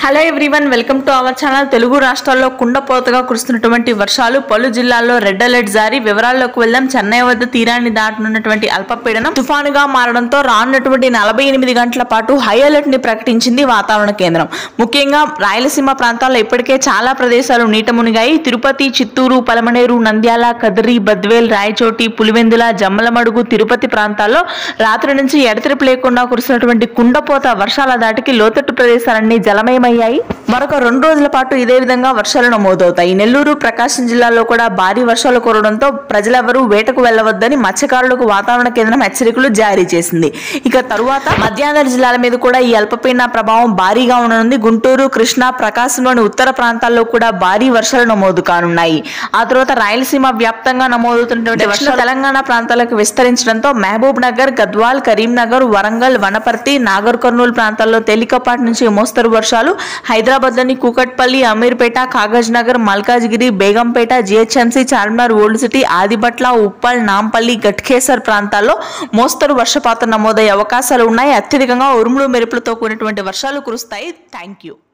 hello everyone welcome to our channel Telugu రాష్ట్రాల్లో కుండపోతగా కురుస్తున్నటువంటి వర్షాలు పలు జిల్లాల్లో రెడ్ అలర్ట్ జారీ వివరాల్లోకి వెళ్దాం చెన్నై వద్ద తీరాన్ని దాటనున్నటువంటి అల్పపీడనం తుఫానుగా మారడంతో రానున్నటువంటి నలభై ఎనిమిది గంటల పాటు హై అలర్ట్ ని ప్రకటించింది వాతావరణ కేంద్రం ముఖ్యంగా రాయలసీమ ప్రాంతాల్లో ఇప్పటికే చాలా ప్రదేశాలు నీట మునిగాయి తిరుపతి చిత్తూరు పలమనేరు నంద్యాల కదిరి బద్వేల్ రాయచోటి పులివెందుల జమ్మలమడుగు తిరుపతి ప్రాంతాల్లో రాత్రి నుంచి ఎడతెరిపి లేకుండా కురుస్తున్నటువంటి కుండపోత వర్షాల దాటికి లోతట్టు ప్రదేశాలన్నీ జలమయమయ్యాయి మరొక రెండు రోజుల పాటు ఇదే విధంగా వర్షాలు నమోదవుతాయి నెల్లూరు ప్రకాశం జిల్లాల్లో కూడా భారీ వర్షాలు కురవడంతో ప్రజలెవరూ వేటకు వెళ్లవద్దని మత్స్యకారులకు వాతావరణ కేంద్రం హెచ్చరికలు జారీ చేసింది ఇక తరువాత మధ్యాంధ్ర జిల్లాల మీద కూడా ఈ అల్పపీడన ప్రభావం భారీగా ఉండనుంది గుంటూరు కృష్ణా ప్రకాశంలోని ఉత్తర ప్రాంతాల్లో కూడా భారీ వర్షాలు నమోదు కానున్నాయి ఆ తర్వాత రాయలసీమ వ్యాప్తంగా నమోదవుతున్నటువంటి వర్షాలు తెలంగాణ ప్రాంతాలకు విస్తరించడంతో మహబూబ్ నగర్ గద్వాల్ కరీంనగర్ వరంగల్ వనపర్తి నాగర్ కర్నూలు ప్రాంతాల్లో తేలికపాటి నుంచి మోస్తరు వర్షాలు హైదరాబాద్ లోని Kukatpally Ameerpet Kagaz Nagar Malkajgiri Begumpet GHMC Charminar old city Adibatla Uppal Nampally Ghatkesar ప్రాంతాల్లో మోస్తరు వర్షపాతం నమోదయ్యే అవకాశాలు ఉన్నాయి అత్యధికంగా ఉరుములు మెరుపులతో కూడినటువంటి వర్షాలు కురుస్తాయి థ్యాంక్ యూ